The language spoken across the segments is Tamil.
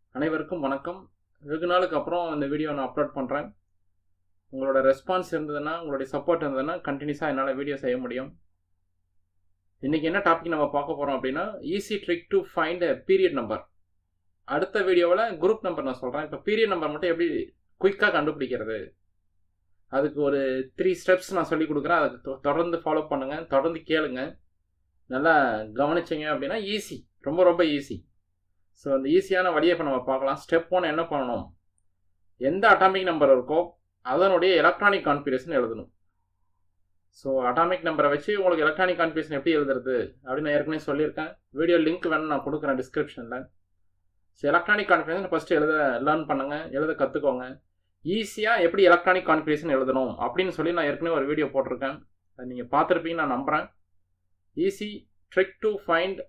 அனைவருக்கும் வணக்கம் வெகு நாளுக்கு அப்புறம் இந்த வீடியோ நான் அப்லோட் பண்ணுறேன் உங்களோட ரெஸ்பான்ஸ் இருந்ததுன்னா உங்களுடைய சப்போர்ட் இருந்ததுன்னா கண்டினியூஸாக என்னால் வீடியோ செய்ய முடியும் இன்றைக்கி என்ன டாபிக் நம்ம பார்க்க போகிறோம் அப்படின்னா easy trick to find period number அடுத்த வீடியோவில் குரூப் நம்பர் நான் சொல்கிறேன் இப்போ பீரியட் நம்பர் மட்டும் எப்படி குயிக்காக கண்டுபிடிக்கிறது அதுக்கு ஒரு த்ரீ ஸ்டெப்ஸ் நான் சொல்லி கொடுக்குறேன் அதுக்கு தொ- தொடர்ந்து ஃபாலோ பண்ணுங்கள் தொடர்ந்து கேளுங்க நல்லா கவனிச்சிங்க அப்படின்னா ஈஸி ரொம்ப ரொம்ப ஈஸி ஸோ அந்த ஈஸியான வழியை இப்போ நம்ம பார்க்கலாம் ஸ்டெப் ஒன் என்ன பண்ணணும் எந்த அட்டாமிக் நம்பர் இருக்கோ அதனுடைய எலக்ட்ரானிக் கான்ஃபிகரேஷன் எழுதணும் ஸோ அட்டாமிக் நம்பரை வச்சு உங்களுக்கு எலக்ட்ரானிக் கான்ஃபிகரேஷன் எப்படி எழுதுறது அப்படின்னு நான் ஏற்கனவே சொல்லியிருக்கேன் வீடியோ லிங்க் வேணும் நான் கொடுக்குறேன் டிஸ்கிரிப்ஷனில் ஸோ எலக்ட்ரானிக் கான்ஃபிகரேஷன் ஃபஸ்ட்டு எழுத லேர்ன் பண்ணுங்க எழுத கற்றுக்கோங்க ஈஸியாக எப்படி எலக்ட்ரானிக் கான்ஃபிகரேஷன் எழுதணும் அப்படின்னு சொல்லி நான் ஏற்கனவே ஒரு வீடியோ போட்டிருக்கேன் அதை நீங்கள் பார்த்துருப்பீங்கன்னு நான் நம்புகிறேன் easy trick to find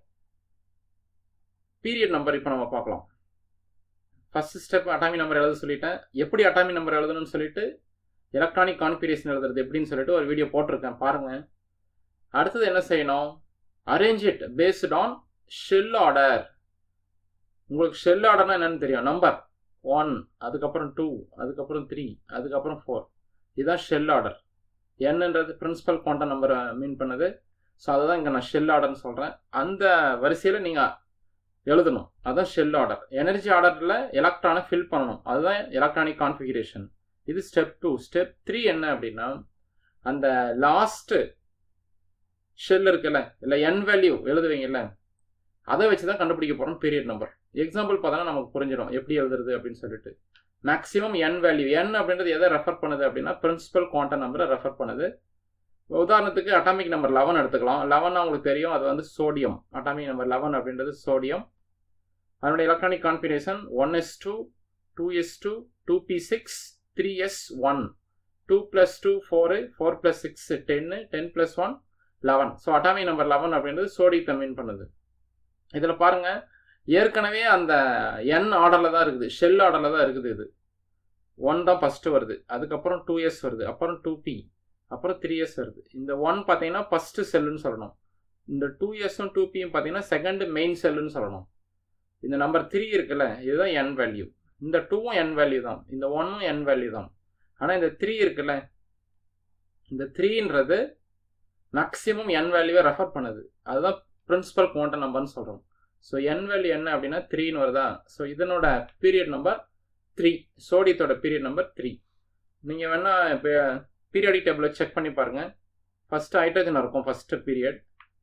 period number இப்போ நம்ம பார்க்கலாம் ஃபர்ஸ்ட் ஸ்டெப் அட்டாமி நம்பர் எழுத சொல்லிட்டேன் எப்படி அட்டாமி நம்பர் எழுதணும்னு சொல்லிட்டு எலக்ட்ரானிக் கான்ஃபிகரேஷன் எழுதுறது எப்படின்னு சொல்லிட்டு ஒரு வீடியோ போட்டிருக்கேன் பாருங்க அடுத்தது என்ன செய்யணும் arrange it based on shell order உங்களுக்கு ஷெல் ஆர்டர்னா என்னன்னு தெரியும் நம்பர் ஒன் அதுக்கப்புறம் டூ அதுக்கப்புறம் த்ரீ அதுக்கப்புறம் ஃபோர் இதுதான் ஷெல் ஆர்டர் என்னன்றது பிரின்சிபல் குவாண்டம் நம்பரை மீன் பண்ணுது ஸோ அதை தான் இங்கே நான் ஷெல் ஆர்டர்னு சொல்கிறேன் அந்த வரிசையில் நீங்கள் எழுதணும் அதான் ஷெல் ஆர்டர் எனர்ஜி ஆர்டரில் எலக்ட்ரானை ஃபில் பண்ணணும் அதுதான் எலக்ட்ரானிக் கான்ஃபிகரேஷன் இது ஸ்டெப் டூ ஸ்டெப் த்ரீ என்ன அப்படின்னா அந்த லாஸ்ட்டு ஷெல் இருக்குல்ல இல்லை என் வேல்யூ எழுதுவீங்கல்ல அதை வச்சு தான் கண்டுபிடிக்க போகிறோம் பீரியட் நம்பர் எக்ஸாம்பிள் பார்த்தோன்னா நமக்கு புரிஞ்சிடும் எப்படி எழுதுறது அப்படின்னு சொல்லிட்டு மேக்ஸிமம் என் வேல்யூ என் அப்படின்றது எதை ரெஃபர் பண்ணுது அப்படின்னா பிரின்சிபல் குவாண்டம் நம்பரை ரெஃபர் பண்ணுது உதாரணத்துக்கு அட்டாமிக் நம்பர் லெவன் எடுத்துக்கலாம் லெவன் உங்களுக்கு தெரியும் அது வந்து சோடியம் அட்டாமிக் நம்பர் லெவன் அப்படின்றது சோடியம் அதனுடைய electronic configuration one s two two s two two p six three s one two plus two four four plus six டென்னு ten plus one eleven so atomic number eleven அப்படின்றது சோடியத்தை மீன் பண்ணுது இதில் பாருங்க ஏற்கனவே அந்த என் ஆர்டரில் தான் இருக்குது ஷெல் ஆர்டரில் தான் இருக்குது இது ஒன் தான் ஃபஸ்ட்டு வருது அதுக்கப்புறம் டூ எஸ் வருது அப்புறம் டூ பி அப்புறம் த்ரீ இயர்ஸ் வருது இந்த ஒன் பார்த்தீங்கன்னா ஃபஸ்ட்டு செல்லுன்னு சொல்லணும் இந்த டூ இயர்ஸும் டூ பியும் பார்த்தீங்கன்னா செகண்ட் மெயின் செல்லுன்னு சொல்லணும் இந்த நம்பர் த்ரீ இருக்குல்ல இதுதான் என் வேல்யூ இந்த டூவும் என் வேல்யூ தான் இந்த ஒன்னும் என் வேல்யூ தான் ஆனால் இந்த த்ரீ இருக்குல்ல இந்த த்ரீன்றது மேக்ஸிமம் என் வேல்யூவை ரெஃபர் பண்ணுது அதுதான் பிரின்சிபல் குவாண்டம் நம்பர்னு சொல்கிறோம் ஸோ என் வேல்யூ என்ன அப்படின்னா த்ரீன்னு வருதா ஸோ இதனோட பீரியட் நம்பர் த்ரீ சோடியத்தோட பீரியட் நம்பர் த்ரீ நீங்கள் வேணால் இப்போ பீரியாடிக் டேபிளில் செக் பண்ணி பாருங்கள் ஃபஸ்ட்டு ஹைட்ரஜன் இருக்கும் ஃபஸ்ட்டு பீரியட்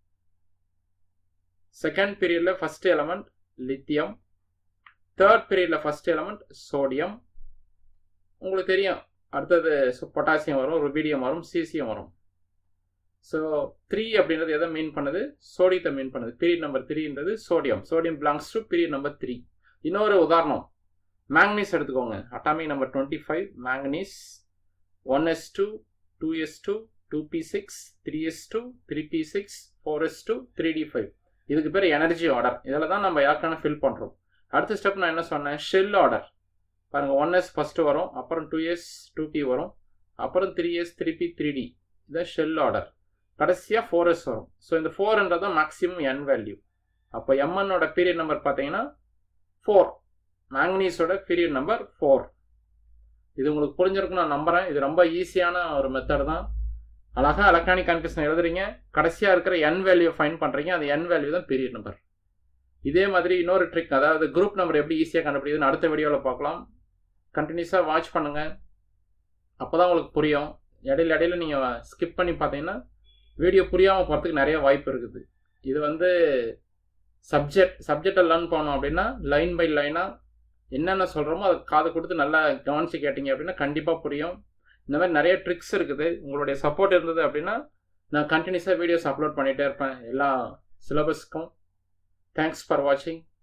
செகண்ட் பீரியடில் ஃபஸ்ட் எலமெண்ட் லித்தியம் தேர்ட் பீரியடில் ஃபஸ்ட் எலமெண்ட் சோடியம் உங்களுக்கு தெரியும் அடுத்தது பொட்டாசியம் வரும் ருபீடியம் வரும் சீசியம் வரும் ஸோ த்ரீ அப்படின்றது எதை மீன் பண்ணுது சோடியத்தை மீன் பண்ணுது பீரியட் நம்பர் த்ரீன்றது sodium sodium belongs to period number three இன்னொரு உதாரணம் மேங்கனீஸ் எடுத்துக்கோங்க atomic number twenty five manganese one s two two s two two p six three s two three p six four s two three d five இதுக்கு பேர் எனர்ஜி ஆர்டர் இதில் தான் நம்ம எலக்ட்ரானை ஃபில் பண்ணுறோம் அடுத்த ஸ்டெப் நான் என்ன சொன்னேன் ஷெல் ஆர்டர் பாருங்கள் ஒன் எஸ் ஃபஸ்ட்டு வரும் அப்புறம் டூ எஸ் டூ பி வரும் அப்புறம் three s three p three d இதான் ஷெல் ஆர்டர் கடைசியாக ஃபோர் எஸ் வரும் ஸோ இந்த ஃபோர்ன்றது தான் மேக்ஸிமம் என் வேல்யூ அப்போ எம்என்னோட பீரியட் நம்பர் பார்த்தீங்கன்னா ஃபோர் மேங்கனீஸோட பீரியட் நம்பர் ஃபோர் இது உங்களுக்கு புரிஞ்சிருக்கும் நான் நம்புறேன் இது ரொம்ப ஈஸியான ஒரு மெத்தட் தான் அழகா எலக்ட்ரானிக் கான்ஃபிகரேஷன் எழுதுறீங்க கடைசியாக இருக்கிற என் வேல்யூ ஃபைன் பண்ணுறீங்க அந்த என் வேல்யூ தான் பீரியட் நம்பர் இதே மாதிரி இன்னொரு ட்ரிக் அதாவது குரூப் நம்பர் எப்படி ஈஸியாக கண்டுபிடிக்குதுன்னு அடுத்த வீடியோவில் பார்க்கலாம் கண்டினியூஸாக வாட்ச் பண்ணுங்க அப்போ தான் உங்களுக்கு புரியும் இடையில இடையில நீங்கள் ஸ்கிப் பண்ணி பார்த்தீங்கன்னா வீடியோ புரியாமல் போகிறதுக்கு நிறைய வாய்ப்பு இருக்குது இது வந்து சப்ஜெக்ட் சப்ஜெக்டை லேர்ன் பண்ணோம் அப்படின்னா லைன் பை லைனாக என்னென்ன சொல்கிறோமோ அதை காது கொடுத்து நல்லா கவனித்து கேட்டிங்க அப்படின்னா கண்டிப்பாக புரியும் இந்த மாதிரி நிறைய ட்ரிக்ஸ் இருக்குது உங்களுடைய சப்போர்ட் இருந்தது அப்படின்னா நான் கண்டினியூஸாக வீடியோஸ் அப்லோட் பண்ணிகிட்டே இருப்பேன் எல்லா சிலபஸ்க்கும் தேங்க்ஸ் ஃபார் வாட்சிங்